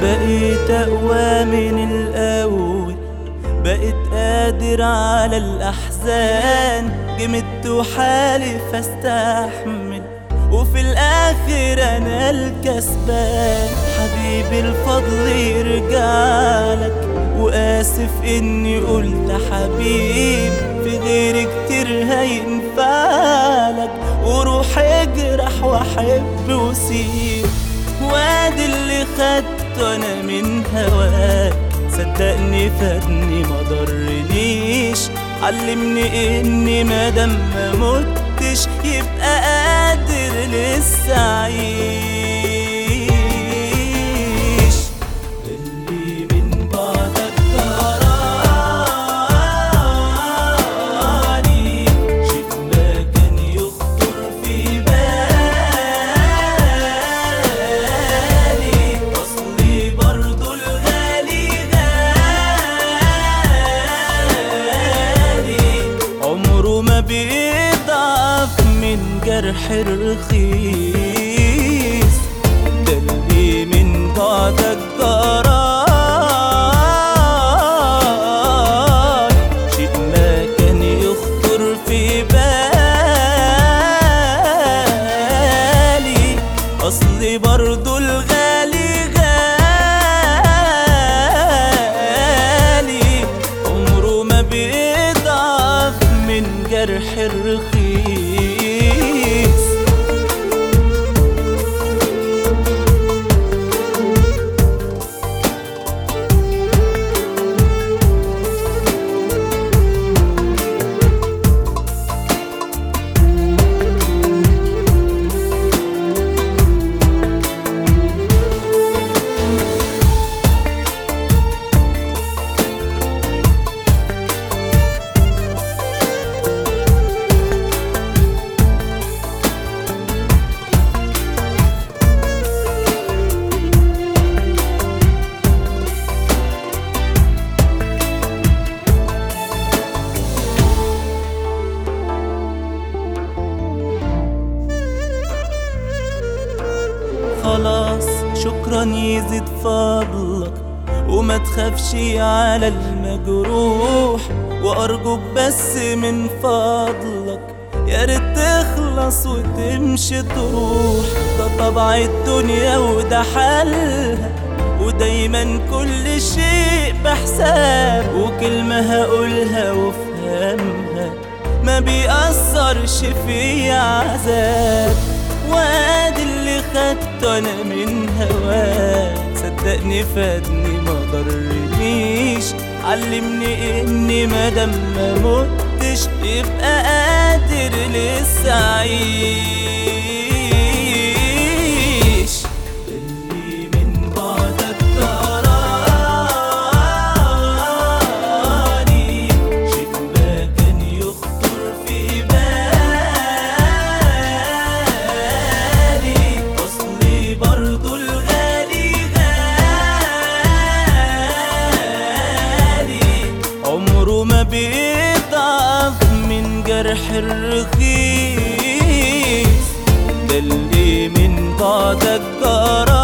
بقيت أقوى من الأول بقيت قادر على الأحزان جمدت وحالف أستحمل وفي الآخر أنا الكسبان حبيبي الفضل يرجع لك وآسف إني قلت حبيب في غيري كتير هينفعلك وروح اجرح وأحب وسيب وادي اللي خدته أنا من هواك صدقني فادني ما ضرنيش علمني اني مادام ما متش يبقى قادر لسه اعيش اللي من بعدك جرالي شيء ما كان يخطر في بالي اصلي برضو الغالي غالي عمره ما بيضعف من جرح الرخيص ده اللي من بعدك جرالي شيء ما كان يخطر في بالي اصلي برضو الغالي غالي عمره ما بيضعف من جرح الرخيص خلاص شكرا يزيد فضلك وما تخافش على المجروح وارجوك بس من فضلك يا ريت تخلص وتمشي تروح ده طبع الدنيا وده حالها ودايما كل شيء بحساب وكلمة هقولها وافهمها ما بيأثرش في عذاب وادي اللي خدته انا من هواك صدقني فادني ما ضرنيش علمني اني مادام ما متش يبقى قادر لسه اعيش اللي من بعدك جرالي شيء ما كان يخطر في بالي اصلي برضو الغالي غالي عمره ما بيضعف من جرح الرخيص ده اللي من بعدك جرالي